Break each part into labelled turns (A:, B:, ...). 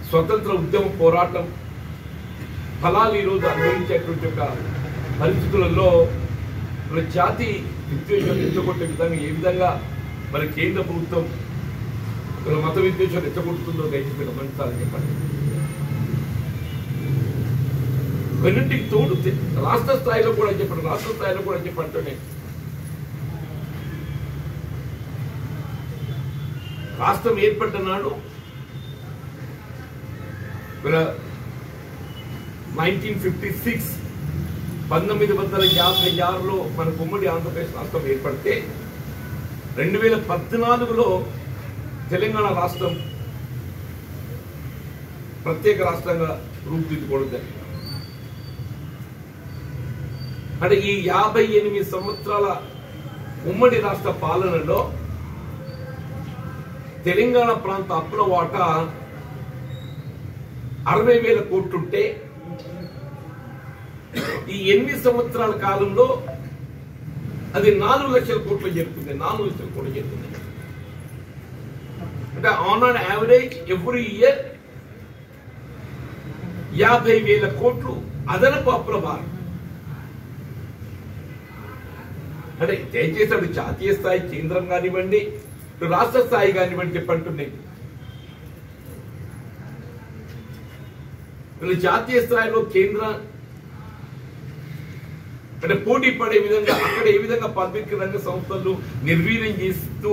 A: స్వతంత్ర ఉద్యమ పోరాటం ఫలాలు ఈరోజు అనుభవించేటువంటి ఒక పరిస్థితులలో మన జాతి విద్వేషం రెచ్చగొట్టే విధంగా ఏ విధంగా మరి కేంద్ర ప్రభుత్వం మన మత విద్వేషం రెచ్చగొడుతుందో దయచేసి గమనించాలని చెప్పండి కొన్నింటికి తోడు తె- రాష్ట్ర స్థాయిలో కూడా చెప్పండి రాష్ట్ర స్థాయిలో కూడా చెప్పంటూనే రాష్ట్రం ఏర్పడ్డ నాడు నైన్టీన్ ఫిఫ్టీ సిక్స్ పంతొమ్మిది వందల యాభై ఆరులో మన ఉమ్మడి ఆంధ్రప్రదేశ్ రాష్ట్రం ఏర్పడితే రెండు వేల పద్నాలుగులో తెలంగాణ రాష్ట్రం ప్రత్యేక రాష్ట్రంగా రూపుదిద్దుకోవడం జరిగింది అంటే ఈ యాభై ఎనిమిది సంవత్సరాల ఉమ్మడి రాష్ట్ర పాలనలో తెలంగాణ ప్రాంత అప్పుల వాటా అరవై వేల కోట్లుంటే ఈ ఎనిమిది సంవత్సరాల కాలంలో అది నాలుగు లక్షల కోట్లు చేరుకుంది నాలుగు లక్షల కోట్లు చేరుకుంది అంటే on on average every year యాభై వేల కోట్లు అదనపు అప్పుల భారం అంటే దయచేసి అటు జాతీయ స్థాయి కేంద్రం కానివ్వండి ఇటు రాష్ట్ర స్థాయి కానివ్వండి చెప్పంటున్నాయి వీళ్ళు జాతీయ స్థాయిలో కేంద్ర అంటే పోటీ పడే విధంగా అక్కడ ఏ విధంగా పబ్లిక్ రంగ సంస్థలు నిర్వీర్యం చేస్తూ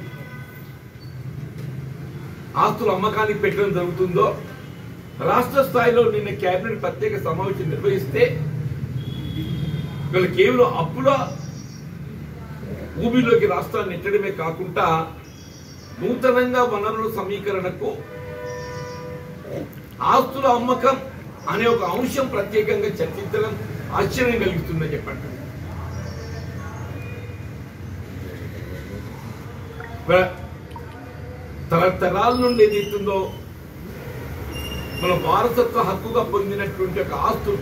A: ఆస్తుల అమ్మకానికి పెట్టడం జరుగుతుందో రాష్ట్ర స్థాయిలో నిన్న కేబినెట్ ప్రత్యేక సమావేశం నిర్వహిస్తే వీళ్ళు కేవలం అప్పుల ఊబిలోకి రాష్ట్రాన్ని నెట్టడమే కాకుండా నూతనంగా వనరుల సమీకరణకు ఆస్తుల అమ్మకం అనే ఒక అంశం ప్రత్యేకంగా చర్చించడం ఆశ్చర్యం కలిగిస్తుందని చెప్పండి ప్ర- తరతరాల నుండి ఏదైతుందో మన వారసత్వ హక్కుగా పొందినటువంటి ఒక ఆస్తులు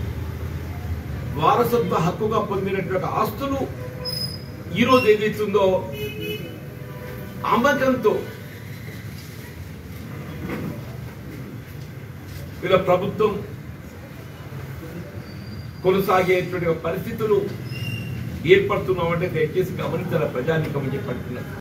A: వారసత్వ హక్కుగా పొందినటువంటి ఒక ఆస్తులు ఈరోజు ఏదైతుందో అమ్మకంతో వీళ్ళ ప్రభుత్వం కొనసాగేటువంటి పరిస్థితులు ఏర్పడుతున్నామంటే దయచేసి గమనించాల ప్రజానికమని చెప్పంటున్నారు